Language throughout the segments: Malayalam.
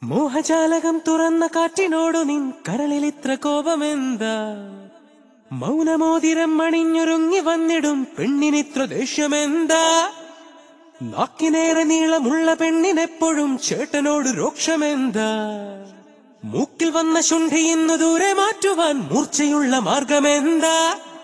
മോഹജാലകം തുറന്ന കാറ്റിനോടു നിൻ കരളിൽ ഇത്ര കോപമെന്താ മൗനമോതിരം അണിഞ്ഞൊരുങ്ങി വന്നിടും പെണ്ണിനിത്ര ദേഷ്യമെന്താ നാക്കിനേറെ നീളമുള്ള പെണ്ണിനെപ്പോഴും ചേട്ടനോട് രോക്ഷമെന്താ മൂക്കിൽ വന്ന ശുണ്ഠി ഇന്നു ദൂരെ മാറ്റുവാൻ മൂർച്ചയുള്ള മാർഗമെന്താ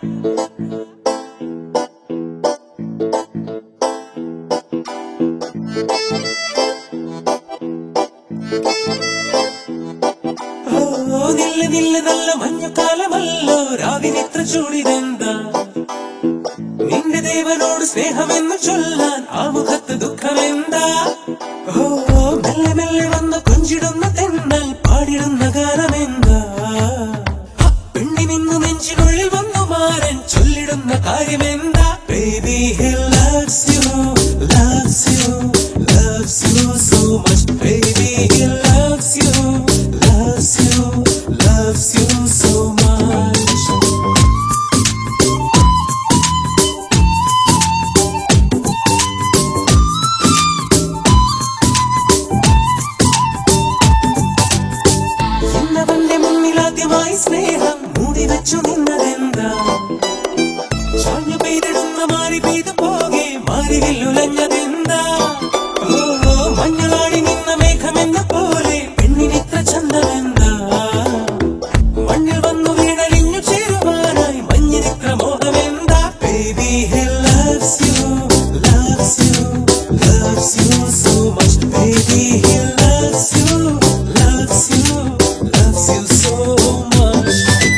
ഓ നില്ല നില്ല നല്ല മഞ്ഞക്കാലമല്ലോ രാവിനിത്ര ചൂടിതെന്താ നിന്റെ ദേവനോട് സ്നേഹമെന്ന് ചൊല്ലാൻ ആ മുഖത്ത് ദുഃഖമെന്താ ഓ മെല്ലെ മെല്ലെ വന്ന് കൊഞ്ചിടുന്ന തെന്നൽ പാടിടുന്ന ഗാനമെന്താ ഹ, പെണ്ണിനിന്ന് നെഞ്ചിനുള്ളിൽ വന്നു മാറൻ ചൊല്ലിടുന്ന കാര്യമെന്താ baby he loves you loves you loves you so much baby he loves you loves you loves you so much എന്നവന്റെ മുന്നിലാദ്യമായി സ്നേഹം മൂടി വെച്ചു നിന്നതെന്താ ചാഞ്ഞു പെയ്തിടുന്ന മാറി പെയ്തു പോകെ മാറിയിൽ ഉലഞ്ഞതെന്താ ഓ മഞ്ഞളാടി നിന്ന മേഘമെന്ന പോലെ പെണ്ണിനിത്ര ചന്തമെന്താ മണ്ണിൽ വന്നു വീണലിഞ്ഞു ചേരുവാനായി മഞ്ഞിനിത്ര മോഹമെന്താ baby he loves you loves you loves you so much baby he loves you loves you loves you so much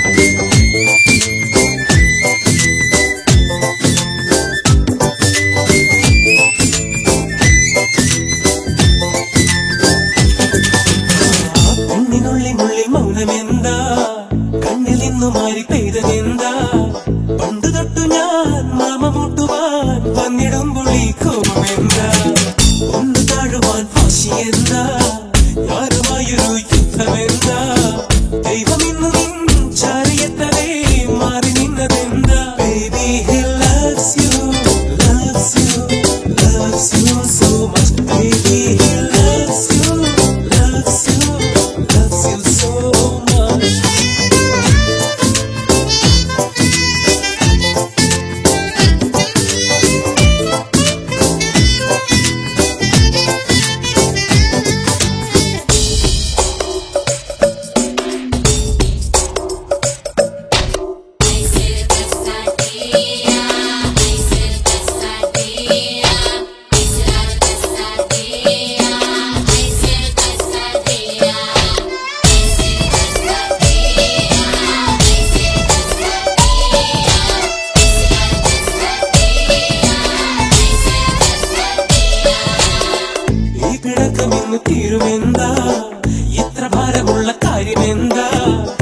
പെണ്ണിനുള്ളിനുള്ളിൽ മൗനമെന്താ കണ്ണിൽ നിന്നു മാറി പെയ്തതെന്താ പണ്ടു തൊട്ടു ഞാൻ മാമ മുട്ടുവാൻ വന്നിടുമ്പോൾ ഈ കോപമെന്താ ഒന്ന് താഴുവാൻ വാശിയെന്താ ഞാനുമായൊരു യുദ്ധമെന്താ ദൈവം ഇന്നു നിൻ ചാരിയെത്തവേ മാറി നിന്നതെന്താ baby he loves you loves you loves you so much baby he loves you loves you loves you so much ഈ പിണക്കം ഇന്ന് തീരുമെന്താ ഇത്ര ഭാരമുള്ള കാര്യമെന്താ